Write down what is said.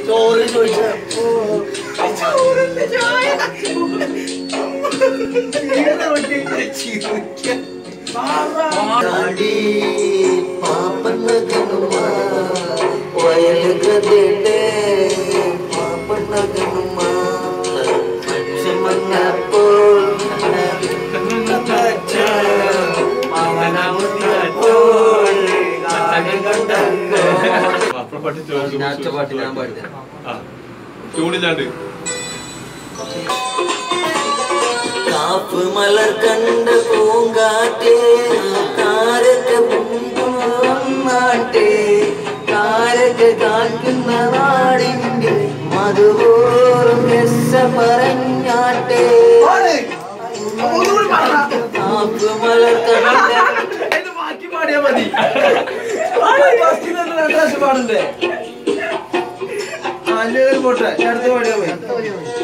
ചോറ് ചോദിച്ചാ ആടി പാപ്പന്ന കനുമ വയൽ ഗതേടെ പാപ്പന്ന കനുമ മച്ചമങ്ങപ്പോൾ മാപ്പിളപ്പാട്ട് ചോദിച്ചു നാച്ച പാട്ട് ഞാൻ പാടില്ല ആ ട്യൂണില്ലാണ്ട് കാപ്പ് മലർ കണ്ട പൂങ്കാറ്റേ കാരക്ക വന്നാട്ടെ കാരക്ക കാക്കുന്ന നാടിന്റെ മധുപോറും രസ പറഞ്ഞാട്ടെ കാപ്പ് മലർ കണ്ട ബാക്കി പാടിയാ മതി പാടണ്ടേ അല്ലേ പോട്ടെ അടുത്ത് പാടിയാ മതി